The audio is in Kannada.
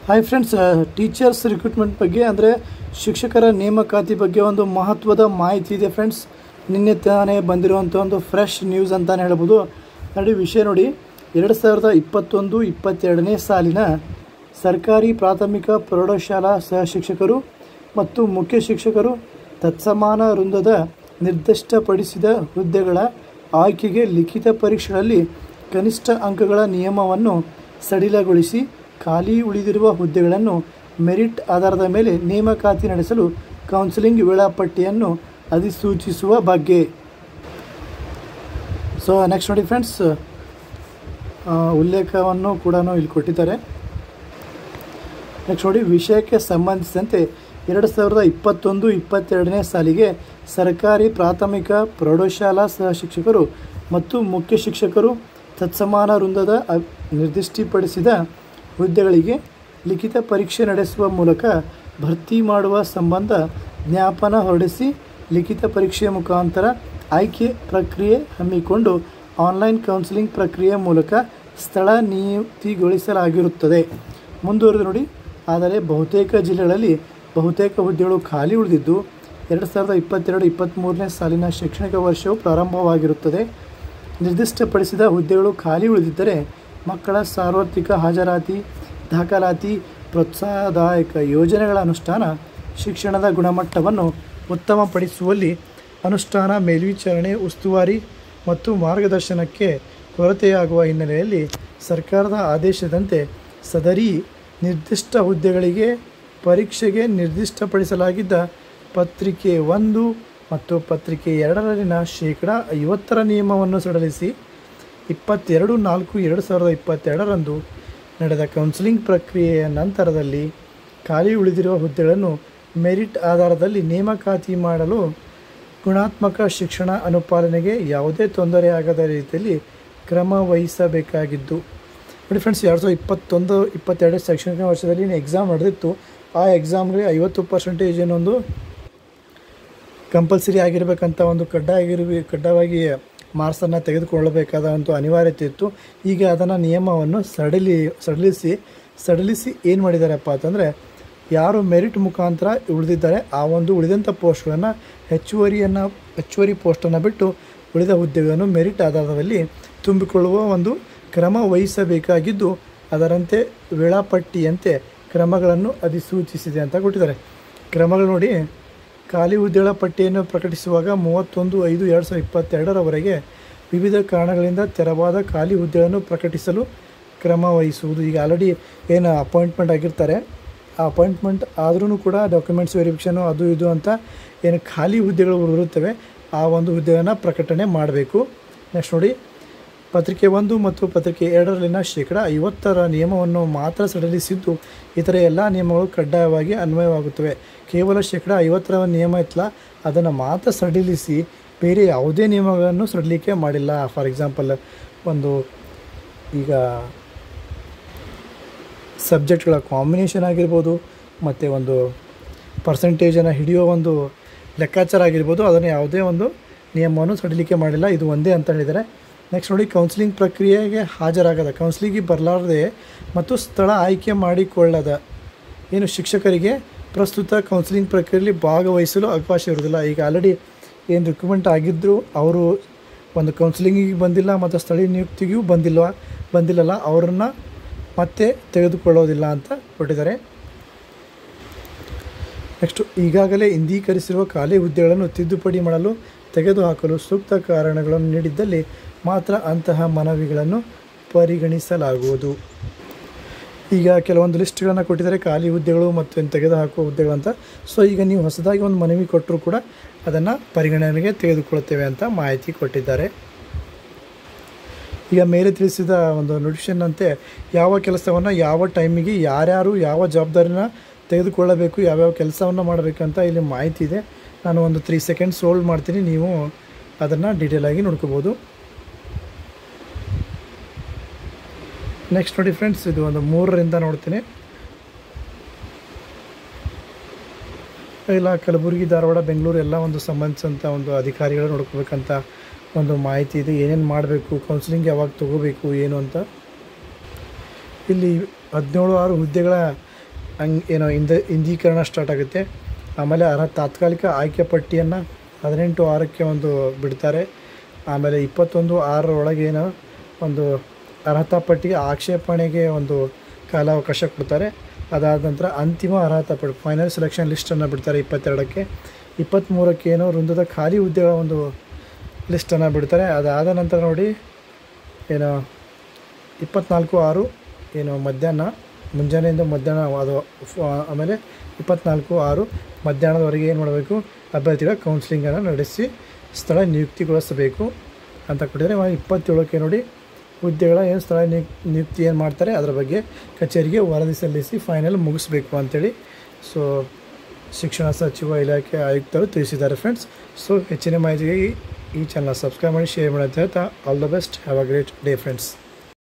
ಹಾಯ್ ಫ್ರೆಂಡ್ಸ್ ಟೀಚರ್ಸ್ ರಿಕ್ರೂಟ್ಮೆಂಟ್ ಬಗ್ಗೆ ಅಂದರೆ ಶಿಕ್ಷಕರ ನೇಮಕಾತಿ ಬಗ್ಗೆ ಒಂದು ಮಹತ್ವದ ಮಾಹಿತಿ ಇದೆ ಫ್ರೆಂಡ್ಸ್ ನಿನ್ನೆ ತಾನೇ ಬಂದಿರುವಂಥ ಒಂದು ಫ್ರೆಶ್ ನ್ಯೂಸ್ ಅಂತಲೇ ಹೇಳ್ಬೋದು ನೋಡಿ ವಿಷಯ ನೋಡಿ ಎರಡು ಸಾವಿರದ ಇಪ್ಪತ್ತೊಂದು ಇಪ್ಪತ್ತೆರಡನೇ ಸಾಲಿನ ಸರ್ಕಾರಿ ಪ್ರಾಥಮಿಕ ಪ್ರೌಢಶಾಲಾ ಸಹ ಶಿಕ್ಷಕರು ಮತ್ತು ಮುಖ್ಯ ಶಿಕ್ಷಕರು ತತ್ಸಮಾನ ವೃಂದದ ನಿರ್ದಿಷ್ಟಪಡಿಸಿದ ಹುದ್ದೆಗಳ ಆಯ್ಕೆಗೆ ಲಿಖಿತ ಪರೀಕ್ಷೆಗಳಲ್ಲಿ ಕನಿಷ್ಠ ಅಂಕಗಳ ನಿಯಮವನ್ನು ಸಡಿಲಗೊಳಿಸಿ ಖಾಲಿ ಉಳಿದಿರುವ ಹುದ್ದೆಗಳನ್ನು ಮೆರಿಟ್ ಆಧಾರದ ಮೇಲೆ ನೇಮಕಾತಿ ನಡೆಸಲು ಕೌನ್ಸಿಲಿಂಗ್ ವೇಳಾಪಟ್ಟಿಯನ್ನು ಅಧಿಸೂಚಿಸುವ ಬಗ್ಗೆ ಸೊ ನೆಕ್ಸ್ಟ್ ನೋಡಿ ಫ್ರೆಂಡ್ಸ್ ಉಲ್ಲೇಖವನ್ನು ಕೂಡ ಇಲ್ಲಿ ಕೊಟ್ಟಿದ್ದಾರೆ ನೆಕ್ಸ್ಟ್ ನೋಡಿ ವಿಷಯಕ್ಕೆ ಸಂಬಂಧಿಸಿದಂತೆ ಎರಡು ಸಾವಿರದ ಇಪ್ಪತ್ತೊಂದು ಇಪ್ಪತ್ತೆರಡನೇ ಸಾಲಿಗೆ ಸರ್ಕಾರಿ ಪ್ರಾಥಮಿಕ ಪ್ರೌಢಶಾಲಾ ಸಹ ಶಿಕ್ಷಕರು ಮತ್ತು ಮುಖ್ಯ ಶಿಕ್ಷಕರು ತತ್ಸಮಾನ ವೃಂದದ ಅ- ನಿರ್ದಿಷ್ಟಪಡಿಸಿದ ಹುದ್ದೆಗಳಿಗೆ ಲಿಖಿತ ಪರೀಕ್ಷೆ ನಡೆಸುವ ಮೂಲಕ ಭರ್ತಿ ಮಾಡುವ ಸಂಬಂಧ ಜ್ಞಾಪನ ಹೊರಡಿಸಿ ಲಿಖಿತ ಪರೀಕ್ಷೆಯ ಮುಖಾಂತರ ಆಯ್ಕೆ ಪ್ರಕ್ರಿಯೆ ಹಮ್ಮಿಕೊಂಡು ಆನ್ಲೈನ್ ಕೌನ್ಸಿಲಿಂಗ್ ಪ್ರಕ್ರಿಯೆ ಮೂಲಕ ಸ್ಥಳ ನಿಯುಕ್ತಿಗೊಳಿಸಲಾಗಿರುತ್ತದೆ ಮುಂದುವರೆದು ನೋಡಿ ಆದರೆ ಬಹುತೇಕ ಜಿಲ್ಲೆಗಳಲ್ಲಿ ಬಹುತೇಕ ಹುದ್ದೆಗಳು ಖಾಲಿ ಉಳಿದಿದ್ದು ಎರಡು ಸಾವಿರದ ಇಪ್ಪತ್ತೆರಡು ಇಪ್ಪತ್ತ್ಮೂರನೇ ಸಾಲಿನ ಶೈಕ್ಷಣಿಕ ವರ್ಷವು ಪ್ರಾರಂಭವಾಗಿರುತ್ತದೆ ನಿರ್ದಿಷ್ಟಪಡಿಸಿದ ಹುದ್ದೆಗಳು ಖಾಲಿ ಉಳಿದಿದ್ದರೆ ಮಕ್ಕಳ ಸಾರ್ವತ್ರಿಕ ಹಾಜರಾತಿ ದಾಖಲಾತಿ ಪ್ರೋತ್ಸಾಹದಾಯಕ ಯೋಜನೆಗಳ ಅನುಷ್ಠಾನ ಶಿಕ್ಷಣದ ಗುಣಮಟ್ಟವನ್ನು ಉತ್ತಮಪಡಿಸುವಲ್ಲಿ ಅನುಷ್ಠಾನ ಮೇಲ್ವಿಚಾರಣೆ ಉಸ್ತುವಾರಿ ಮತ್ತು ಮಾರ್ಗದರ್ಶನಕ್ಕೆ ಕೊರತೆಯಾಗುವ ಹಿನ್ನೆಲೆಯಲ್ಲಿ ಸರ್ಕಾರದ ಆದೇಶದಂತೆ ಸದರಿ ನಿರ್ದಿಷ್ಟ ಹುದ್ದೆಗಳಿಗೆ ಪರೀಕ್ಷೆಗೆ ನಿರ್ದಿಷ್ಟಪಡಿಸಲಾಗಿದ್ದ ಪತ್ರಿಕೆ ಒಂದು ಮತ್ತು ಪತ್ರಿಕೆ ಎರಡರಲ್ಲಿನ ಶೇಕಡ ಐವತ್ತರ ನಿಯಮವನ್ನು ಸಡಿಲಿಸಿ ಇಪ್ಪತ್ತೆರಡು ನಾಲ್ಕು ಎರಡು ಸಾವಿರದ ಇಪ್ಪತ್ತೆರಡರಂದು ನಡೆದ ಕೌನ್ಸಿಲಿಂಗ್ ಪ್ರಕ್ರಿಯೆಯ ನಂತರದಲ್ಲಿ ಖಾಲಿ ಉಳಿದಿರುವ ಹುದ್ದೆಗಳನ್ನು ಮೆರಿಟ್ ಆಧಾರದಲ್ಲಿ ನೇಮಕಾತಿ ಮಾಡಲು ಗುಣಾತ್ಮಕ ಶಿಕ್ಷಣ ಅನುಪಾಲನೆಗೆ ಯಾವುದೇ ತೊಂದರೆಯಾಗದ ರೀತಿಯಲ್ಲಿ ಕ್ರಮ ವಹಿಸಬೇಕಾಗಿದ್ದು ನೋಡಿ ಫ್ರೆಂಡ್ಸ್ ಎರಡು ಸಾವಿರದ ಇಪ್ಪತ್ತೊಂದು ಇಪ್ಪತ್ತೆರಡು ಶೈಕ್ಷಣಿಕ ವರ್ಷದಲ್ಲಿ ಎಕ್ಸಾಮ್ ನಡೆದಿತ್ತು ಆ ಎಕ್ಸಾಮ್ಗೆ ಐವತ್ತು ಪರ್ಸೆಂಟೇಜ್ ಏನೊಂದು ಕಂಪಲ್ಸರಿ ಆಗಿರಬೇಕಂತ ಒಂದು ಕಡ್ಡಾಯ ಕಡ್ಡಾಯವಾಗಿ ಮಾರ್ಕ್ಸನ್ನು ತೆಗೆದುಕೊಳ್ಳಬೇಕಾದ ಒಂದು ಅನಿವಾರ್ಯತೆ ಇತ್ತು ಈಗ ಅದನ್ನು ನಿಯಮವನ್ನು ಸಡಿಲಿ ಸಡಿಲಿಸಿ ಸಡಿಲಿಸಿ ಏನು ಮಾಡಿದ್ದಾರಪ್ಪ ಅಂತಂದರೆ ಯಾರು ಮೆರಿಟ್ ಮುಖಾಂತರ ಉಳಿದಿದ್ದಾರೆ ಆ ಒಂದು ಉಳಿದಂಥ ಪೋಸ್ಟ್ಗಳನ್ನು ಹೆಚ್ಚುವರಿಯನ್ನು ಹೆಚ್ಚುವರಿ ಪೋಸ್ಟನ್ನು ಬಿಟ್ಟು ಉಳಿದ ಹುದ್ದೆಗಳನ್ನು ಮೆರಿಟ್ ಆಧಾರದಲ್ಲಿ ತುಂಬಿಕೊಳ್ಳುವ ಒಂದು ಕ್ರಮ ವಹಿಸಬೇಕಾಗಿದ್ದು ಅದರಂತೆ ವೇಳಾಪಟ್ಟಿಯಂತೆ ಕ್ರಮಗಳನ್ನು ಅಧಿಸೂಚಿಸಿದೆ ಅಂತ ಕೊಟ್ಟಿದ್ದಾರೆ ಕ್ರಮಗಳು ನೋಡಿ ಖಾಲಿ ಹುದ್ದೆಗಳ ಪಟ್ಟಿಯನ್ನು ಪ್ರಕಟಿಸುವಾಗ ಮೂವತ್ತೊಂದು ಐದು ಎರಡು ಸಾವಿರದ ಇಪ್ಪತ್ತೆರಡರವರೆಗೆ ವಿವಿಧ ಕಾರಣಗಳಿಂದ ತೆರವಾದ ಖಾಲಿ ಹುದ್ದೆಗಳನ್ನು ಪ್ರಕಟಿಸಲು ಕ್ರಮ ವಹಿಸುವುದು ಈಗ ಆಲ್ರೆಡಿ ಏನು ಅಪಾಯಿಂಟ್ಮೆಂಟ್ ಆಗಿರ್ತಾರೆ ಆ ಅಪಾಯಿಂಟ್ಮೆಂಟ್ ಆದ್ರೂ ಕೂಡ ಡಾಕ್ಯುಮೆಂಟ್ಸ್ ವೆರಿಫಿಕೇಷನು ಅದು ಇದು ಅಂತ ಏನು ಖಾಲಿ ಹುದ್ದೆಗಳು ಇರುತ್ತವೆ ಆ ಒಂದು ಹುದ್ದೆಯನ್ನು ಪ್ರಕಟಣೆ ಮಾಡಬೇಕು ನೆಕ್ಸ್ಟ್ ನೋಡಿ ಪತ್ರಿಕೆ ಒಂದು ಮತ್ತು ಪತ್ರಿಕೆ ಎರಡರಲ್ಲಿನ ಶೇಕಡ ಐವತ್ತರ ನಿಯಮವನ್ನು ಮಾತ್ರ ಸಡಿಲಿಸಿದ್ದು ಇತರ ಎಲ್ಲ ನಿಯಮಗಳು ಕಡ್ಡಾಯವಾಗಿ ಅನ್ವಯವಾಗುತ್ತವೆ ಕೇವಲ ಶೇಕಡ ಐವತ್ತರ ನಿಯಮ ಇತ್ತಲ್ಲ ಅದನ್ನು ಮಾತ್ರ ಸಡಿಲಿಸಿ ಬೇರೆ ಯಾವುದೇ ನಿಯಮಗಳನ್ನು ಸಡಿಲಿಕೆ ಮಾಡಿಲ್ಲ ಫಾರ್ ಎಕ್ಸಾಂಪಲ್ ಒಂದು ಈಗ ಸಬ್ಜೆಕ್ಟ್ಗಳ ಕಾಂಬಿನೇಷನ್ ಆಗಿರ್ಬೋದು ಮತ್ತು ಒಂದು ಪರ್ಸೆಂಟೇಜನ್ನು ಹಿಡಿಯೋ ಒಂದು ಲೆಕ್ಕಾಚಾರ ಆಗಿರ್ಬೋದು ಅದನ್ನು ಯಾವುದೇ ಒಂದು ನಿಯಮವನ್ನು ಸಡಿಲಿಕೆ ಮಾಡಿಲ್ಲ ಇದು ಒಂದೇ ಅಂತ ಹೇಳಿದ್ದಾರೆ ನೆಕ್ಸ್ಟ್ ನೋಡಿ ಕೌನ್ಸಿಲಿಂಗ್ ಪ್ರಕ್ರಿಯೆಗೆ ಹಾಜರಾಗದ ಕೌನ್ಸಿಲಿಂಗಿಗೆ ಬರಲಾರದೆ ಮತ್ತು ಸ್ಥಳ ಆಯ್ಕೆ ಮಾಡಿಕೊಳ್ಳದ ಏನು ಶಿಕ್ಷಕರಿಗೆ ಪ್ರಸ್ತುತ ಕೌನ್ಸಿಲಿಂಗ್ ಪ್ರಕ್ರಿಯೆಯಲ್ಲಿ ಭಾಗವಹಿಸಲು ಅವಕಾಶ ಇರುವುದಿಲ್ಲ ಈಗ ಆಲ್ರೆಡಿ ಏನು ರಿಕ್ರೂಟ್ಮೆಂಟ್ ಆಗಿದ್ದರು ಅವರು ಒಂದು ಕೌನ್ಸಿಲಿಂಗಿಗೆ ಬಂದಿಲ್ಲ ಮತ್ತು ಸ್ಥಳೀಯ ನಿಯುಕ್ತಿಗೂ ಬಂದಿಲ್ಲ ಬಂದಿಲ್ಲಲ್ಲ ಅವರನ್ನು ಮತ್ತೆ ತೆಗೆದುಕೊಳ್ಳೋದಿಲ್ಲ ಅಂತ ಕೊಟ್ಟಿದ್ದಾರೆ ನೆಕ್ಸ್ಟು ಈಗಾಗಲೇ ಇಂದೀಕರಿಸಿರುವ ಖಾಲಿ ಹುದ್ದೆಗಳನ್ನು ತಿದ್ದುಪಡಿ ಮಾಡಲು ತೆಗೆದುಹಾಕಲು ಸೂಕ್ತ ಕಾರಣಗಳನ್ನು ನೀಡಿದ್ದಲ್ಲಿ ಮಾತ್ರ ಅಂತಹ ಮನವಿಗಳನ್ನು ಪರಿಗಣಿಸಲಾಗುವುದು ಈಗ ಕೆಲವೊಂದು ಲಿಸ್ಟ್ಗಳನ್ನು ಕೊಟ್ಟಿದ್ದಾರೆ ಖಾಲಿ ಹುದ್ದೆಗಳು ಮತ್ತು ತೆಗೆದುಹಾಕುವ ಹುದ್ದೆಗಳು ಅಂತ ಸೊ ಈಗ ನೀವು ಹೊಸದಾಗಿ ಒಂದು ಮನವಿ ಕೊಟ್ಟರೂ ಕೂಡ ಅದನ್ನು ಪರಿಗಣನೆಗೆ ತೆಗೆದುಕೊಳ್ಳುತ್ತೇವೆ ಅಂತ ಮಾಹಿತಿ ಕೊಟ್ಟಿದ್ದಾರೆ ಈಗ ಮೇಲೆ ತಿಳಿಸಿದ ಒಂದು ನೋಟಿಫಿಕೇಶನ್ ಅಂತೆ ಯಾವ ಕೆಲಸವನ್ನು ಯಾವ ಟೈಮಿಗೆ ಯಾರ್ಯಾರು ಯಾವ ಜವಾಬ್ದಾರಿನ ತೆಗೆದುಕೊಳ್ಳಬೇಕು ಯಾವ್ಯಾವ ಕೆಲಸವನ್ನು ಮಾಡಬೇಕು ಅಂತ ಇಲ್ಲಿ ಮಾಹಿತಿ ಇದೆ ನಾನು ಒಂದು ತ್ರೀ ಸೆಕೆಂಡ್ಸ್ ಹೋಲ್ಡ್ ಮಾಡ್ತೀನಿ ನೀವು ಅದನ್ನು ಡೀಟೇಲಾಗಿ ನೋಡ್ಕೋಬೋದು ನೆಕ್ಸ್ಟ್ ನೋಡಿ ಫ್ರೆಂಡ್ಸ್ ಇದು ಒಂದು ಮೂರರಿಂದ ನೋಡ್ತೀನಿ ಇಲ್ಲ ಕಲಬುರಗಿ ಧಾರವಾಡ ಬೆಂಗಳೂರು ಎಲ್ಲ ಒಂದು ಸಂಬಂಧಿಸಿದಂಥ ಒಂದು ಅಧಿಕಾರಿಗಳು ನೋಡ್ಕೋಬೇಕಂತ ಒಂದು ಮಾಹಿತಿ ಇದೆ ಏನೇನು ಮಾಡಬೇಕು ಕೌನ್ಸಿಲಿಂಗ್ ಯಾವಾಗ ತೊಗೋಬೇಕು ಏನು ಅಂತ ಇಲ್ಲಿ ಹದಿನೇಳು ಆರು ಹುದ್ದೆಗಳ ಹಂಗೆ ಏನೋ ಇಂದ ಇಂದೀಕರಣ ಸ್ಟಾರ್ಟ್ ಆಗುತ್ತೆ ಆಮೇಲೆ ಅರ್ಹ ತಾತ್ಕಾಲಿಕ ಆಯ್ಕೆ ಪಟ್ಟಿಯನ್ನು ಹದಿನೆಂಟು ಆರಕ್ಕೆ ಒಂದು ಬಿಡ್ತಾರೆ ಆಮೇಲೆ ಇಪ್ಪತ್ತೊಂದು ಆರರ ಒಳಗೆ ಏನೋ ಒಂದು ಅರ್ಹತಾ ಪಟ್ಟಿಗೆ ಆಕ್ಷೇಪಣೆಗೆ ಒಂದು ಕಾಲಾವಕಾಶ ಕೊಡ್ತಾರೆ ಅದಾದ ನಂತರ ಅಂತಿಮ ಅರ್ಹತಾ ಪಟ್ಟಿ ಫೈನಲ್ ಸೆಲೆಕ್ಷನ್ ಲಿಸ್ಟನ್ನು ಬಿಡ್ತಾರೆ ಇಪ್ಪತ್ತೆರಡಕ್ಕೆ ಇಪ್ಪತ್ತ್ಮೂರಕ್ಕೆ ಏನೋ ವೃಂದದ ಖಾಲಿ ಹುದ್ದೆಗಳ ಒಂದು ಲಿಸ್ಟನ್ನು ಬಿಡ್ತಾರೆ ಅದಾದ ನಂತರ ನೋಡಿ ಏನು ಇಪ್ಪತ್ನಾಲ್ಕು ಆರು ಏನು ಮಧ್ಯಾಹ್ನ ಮುಂಜಾನೆಯಿಂದ ಮಧ್ಯಾಹ್ನ ಅದು ಫ- ಆಮೇಲೆ ಇಪ್ಪತ್ನಾಲ್ಕು ಆರು ಮಧ್ಯಾಹ್ನದವರೆಗೆ ಏನು ಮಾಡಬೇಕು ಅಭ್ಯರ್ಥಿಗಳ ಕೌನ್ಸಿಲಿಂಗನ್ನು ನಡೆಸಿ ಸ್ಥಳ ನಿಯುಕ್ತಿಗೊಳಿಸಬೇಕು ಅಂತ ಕೊಟ್ಟಿದ್ದಾರೆ ಆಮೇಲೆ ಇಪ್ಪತ್ತೇಳಕ್ಕೆ ನೋಡಿ ಹುದ್ದೆಗಳ ಏನು ಸ್ಥಳ ನಿಯುಕ್ ನಿಯುಕ್ತಿ ಏನು ಮಾಡ್ತಾರೆ ಅದರ ಬಗ್ಗೆ ಕಚೇರಿಗೆ ವರದಿ ಸಲ್ಲಿಸಿ ಫೈನಲ್ ಮುಗಿಸ್ಬೇಕು ಅಂತೇಳಿ ಸೊ ಶಿಕ್ಷಣ ಸಚಿವ ಇಲಾಖೆ ಆಯುಕ್ತರು ತಿಳಿಸಿದ್ದಾರೆ ಫ್ರೆಂಡ್ಸ್ ಸೊ ಹೆಚ್ಚಿನ ಮಾಹಿತಿಗಾಗಿ ಈ ಚಾನಲ್ ಸಬ್ಸ್ಕ್ರೈಬ್ ಮಾಡಿ ಶೇರ್ ಮಾಡಿ ಅಂತ ಹೇಳ್ತಾ all the best have a great day friends